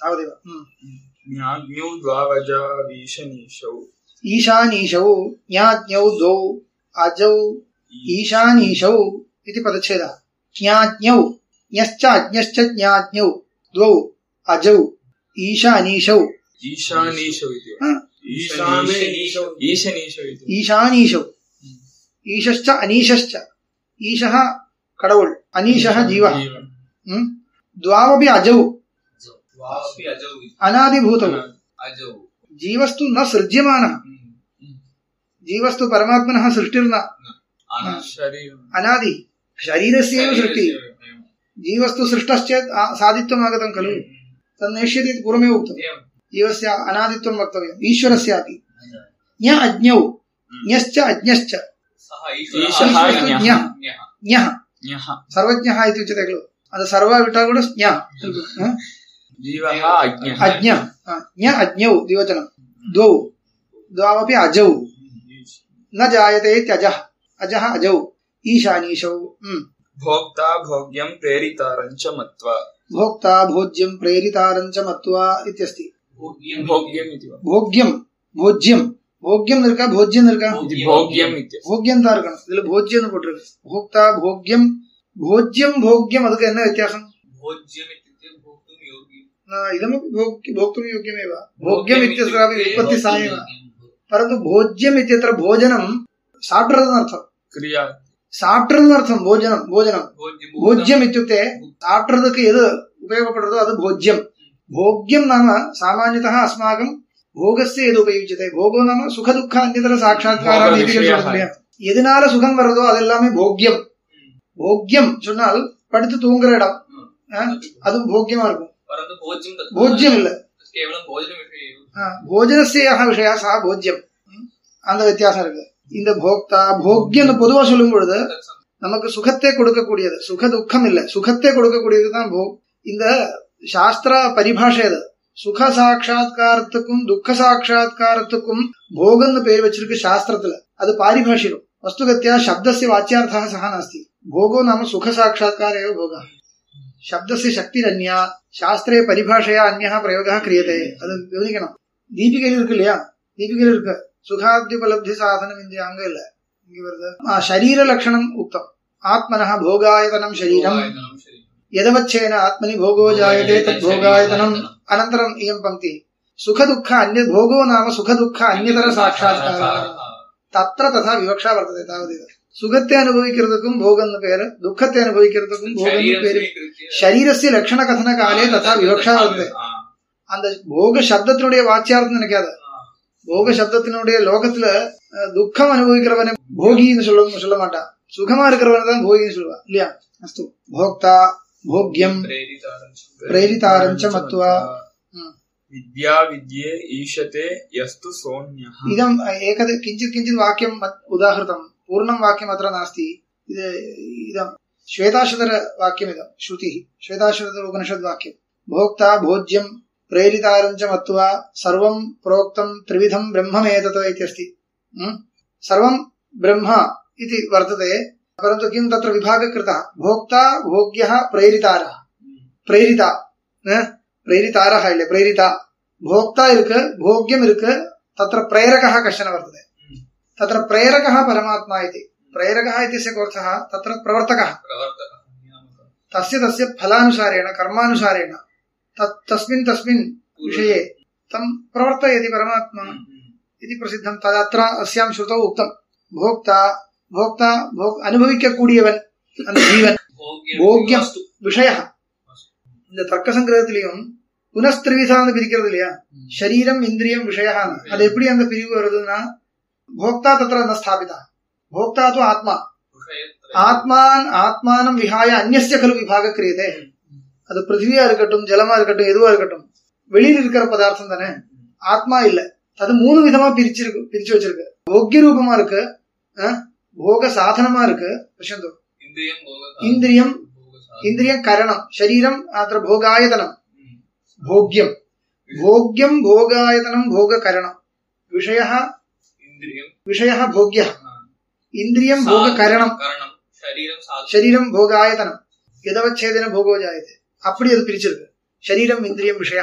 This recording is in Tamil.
तावदेव ம். ज्ञाज्ञौ द्वावजा वीशनीशौ ईशानीशौ ज्ञाज्ञौ द्वौ अजौ ईशानीशौ इति पदच्छेदः ज्ञाज्ञौ ज्ञश्च अज्ञश्च ज्ञाज्ञौ द्वौ अजौ ईशानीशौ ईशानीशौ इति वा? हा, ईशाने ईशनीशौ इति ईशानीशौ ईशश्च अनीशश्च ईशः कडवुल् अनीशः जीवः जीव। ம்? द्वावपि अजौ वापि अजौ अनादिभूतौ अजौ जीवस्तु न सृज्यमानः जीवस्तु परमात्मनः सृष्टिर्न शरीरम् अनादि शरीरस्य एव सृष्टिः जीवस्तु सृष्टश्चेत् आ- सादित्वम् आगतं खलु तद् नेष्यति इति पूर्वमेव उक्तम् जीवस्य अनादित्वं वक्तव्यम् ईश्वरस्यापि ज्ञ अज्ञौ ज्ञश्च अज्ञश्च सः ईशः ईश्वरस्तु ज्ञः। ज्ञः ज्ञः ज्ञः ज्ञः सर्वज्ञः इति उच्यते खलु ಅದು ಸರ್ವ ಬಿಟ್ಟ ಕೂಡ ಜ್ಞ ಹ? जीवः अज्ञः ಅಜ್ಞ ಹ, ಜ್ಞ ಅಜ್ಞೌ ದ್ವಿವಚನ ದ್ವೌ ದ್ವಾವಪಿ ಅಜೌ ನ ಜಾಯತೆ ಇತ್ಯಜಃ ಅಜಃ ಅಜೌ ಈಶಾನೀಶೌ ಹ್ಮ್ भोक्ता भोग्यं प्रेरितारञ्च मत्वा ಭೋಕ್ತಾ ಭೋಜ್ಯಂ ಪ್ರೇರಿತಾರಂಚ ಮತ್ವಾ ಇತ್ಯಸ್ತಿ भोग्यम् इति वा ಭೋಗ್ಯಂ ಭೋಜ್ಯಂ ಭೋಗ್ಯಂ இருக்கா ಭೋಜ್யம் இருக்கா इति भोग्यम् इति போக்கியம் தான் இருக்கணும் இதுல போஜ்யம்னு போட்டிருக்கு போக்தா போக்யம் போஜ்யம் போக்யம் அதுக்கு என்ன வித்தியாசம் भोज्यम् इत्युक्ते भोक्तुं योग्यं न, इदमपि भोक्- भोक्तुं योग्यमेव भोग्यम् इत्यस्यापि व्युत्पत्ति सा एव परन्तु भोज्यम् इत्यत्र भोजनं साप्टदर्थं क्रिया ಸಾಪ್ಟರ್ದರ್ಥಂ ಭೋಜನಂ ಭೋಜನಂ भोज्यं ಭೋಜ್ಯಂ ಇತ್ಯುಕ್ತೆ ಸಾಪ್ಟರ್ದಕ್ಕೆ ಯದು ಉಪಯೋಗಪಡುತ್ತೋ ಅದು ಭೋಜ್ಯಂ ಭೋಗ್ಯಂ ನಾಮ ಸಾಮಾನ್ಯತಃ ಅಸ್ಮಾಕಂ ಭೋಗಸ್ய எது உபயுஜ்யತೆ போகோ நாம சுக துக்க அந்நியதர சாட்சாத்காரம் போக நீதிகள் விஷயம். சொல்றது இல்லையா எதனால சுகம் வருதோ அது எல்லாமே போக்யம் போக்யம் சொன்னால் படுத்து தூங்குற இடம் ஆ, அதுவும் போக்கியமா இருக்கும் परन्तु भोज्यं तत् போஜ்யம் இல்ல केवलं भोजनविषये एव ஆ, போஜனஸ்ய யः விஷயா சா போஜ்யம் ம், அந்த வித்தியாசம் இருக்கு இந்த போக்தா போக்யம்னு பொதுவா சொல்லும் பொழுது तत् सम्- நமக்கு சுகத்தை கொடுக்கக்கூடியது சுக துக்கம் இல்ல சுகத்தை கொடுக்கக்கூடியது தான் போ இந்த சாஸ்திர பரிபாஷை அது சுக சாட்சா்காரத்துக்கும் துக்க சாட்சா்காரத்துக்கும் போகம்னு பேர் வச்சிருக்கு சாஸ்திரத்துல அது பாரிபாஷிகம் வஸ்துகத்தியா சப்தस्य வாச்சியாर्थः सः नास्ति भोगो नाम सुख साक्षात्कार एव भोगः शब्दस्य शक्तिरन्या शास्त्रे परिभाषया अन्यः प्रयोगः क्रियते அது கவனிக்கணும் தீபிகையில் இருக்கு இல்லையா தீபிகையில் இருக்கு சுகாத்யுபலப்தி சாதனம் இந்த அங்க இல்ல இங்க வருது ஆ, ಶರೀರ ಲಕ್ಷಣಂ ಉಕ್ತಂ ಆತ್ಮನಃ ಭೋಗಾಯತನಂ ಶರೀರಂ भोगायतनं शरीरं ಯದವಚ್ಛೇನ ಆತ್ಮನಿ ಭೋಗೋ ಜಾಯತೆ ತದ್ ಭೋಗಾಯತನಂ ಅನಂತರಂ ಇಯಂ ಪಂಕ್ತಿ ಸುಖ ದುಃಖ ಅನ್ಯ ಭೋಗೋ ನಾಮ ಸುಖ ದುಃಖ ಅನ್ಯತರ ಸಾಕ್ಷಾತ್ಕಾರ தத்திர ததா விவக்ஷா வர்த்ததை தாவதேவ சுகத்தை அனுபவிக்கிறதுக்கும் போகம்னு பேரு துக்கத்தை அனுபவிக்கிறதுக்கும் போகம்னு शरीरं பேரு स्वीकृत्य சரீரஸ்ய லட்சண கதன காலே ததா விவக்ஷா வருது ஆ, அந்த போக சப்தத்தினுடைய வாச்சியார்த்தம் நினைக்காத ஆ. போக சப்தத்தினுடைய லோகத்துல அஹ், துக்கம் அனுபவிக்கிறவனை போகின்னு சொல்ல சொல்ல மாட்டான் சுகமா இருக்கிறவனை தான் போகின்னு சொல்லுவா இல்லையா அஸ்து போக்தா போக்யம் प्रेरितारं च। प्रेरितारञ्च मत्वा विद्या विद्ये ईशते यस्तु सोऽन्यः इदम् एकद किञ्चित् किञ्चित् वाक्यं मत्- उदाहृतं पूर्णं वाक्यम् अत्र नास्ति इद इदं श्वेताश्वतर वाक्यमिदं श्रुतिः श्वेताश्वतर उपनिषद्वाक्यं भोक्ता भोज्यं प्रेरितारं च मत्वा सर्वं प्रोक्तं त्रिविधं ब्रह्ममेतत इत्यस्ति म्? सर्वं ब्रह्म इति वर्तते परन्तु किं तत्र विभागः कृतः भोक्ता भोग्यः प्रेरितारः प्रेरिता न? प्रेरितारः इल्ले प्रेरिता भोक्ता इருக்கு भोग्यम् इருக்கு तत्र प्रेरकः कश्चन वर्तते तत्र प्रेरकः परमात्मा इति प्रेरकः इत्यस्य कोऽर्थः तत्र प्रवर्तकः प्रवर्तकः नियामकः तस्य तस्य फलानुसारेण कर्मानुसारेण तत् तस्मिन् तस्मिन् विषये तं प्रवर्तयति परमात्मा इति प्रसिद्धं तदत्र अस्यां श्रुतौ उक्तं भोक्ता भोक्ता भोग அனுபவிக்கக்கூடியவன் அந்த ஜீவன் भोग्यं போக்யம் वस्तु விஷய இந்த தர்க்க சங்கிரகத்திலையும் புனஸ்திரிவிசான்னு பிரிக்கிறது இல்லையா சரீரம் இந்திரியம் விஷயான்னு அது எப்படி அந்த பிரிவு வருதுன்னா போக்தா தத்திர ந ஸ்தாபிதா போக்தா து ஆத்மா विषयत्रयम्। ஆத்மான் ஆத்மானம் விஹாய அந்நிய கலு விபாக கிரியதே அது பிருத்திவியா இருக்கட்டும் ஜலமா இருக்கட்டும் எதுவா இருக்கட்டும் வெளியில இருக்கிற பதார்த்தம் தானே ஆத்மா இல்ல அது மூணு விதமா பிரிச்சிருக்கு பிரிச்சு வச்சிருக்கு போக்கிய ரூபமா இருக்கு அஹ், போக சாதனமா இருக்கு பஷ்யந்து इन्द्रियं भोगः இந்திரியம் भोगसाधनं। இந்திரியம் கரணம் சரீரம் அത്ര போகாயதனம் हम्म। भोग्यं भोग्यं भोगायतनं भोगकरणं विषयः इन्द्रियं विषयः भोग्यः हा। इन्द्रियं भोगकरणं करणं शरीरं साधनं शरीरं भोगायतनं यदवच्छेदेन भोगो जायते அப்படி அது பிரிச்சிருக்கு சரீரம் இந்திரியம் விஷயம்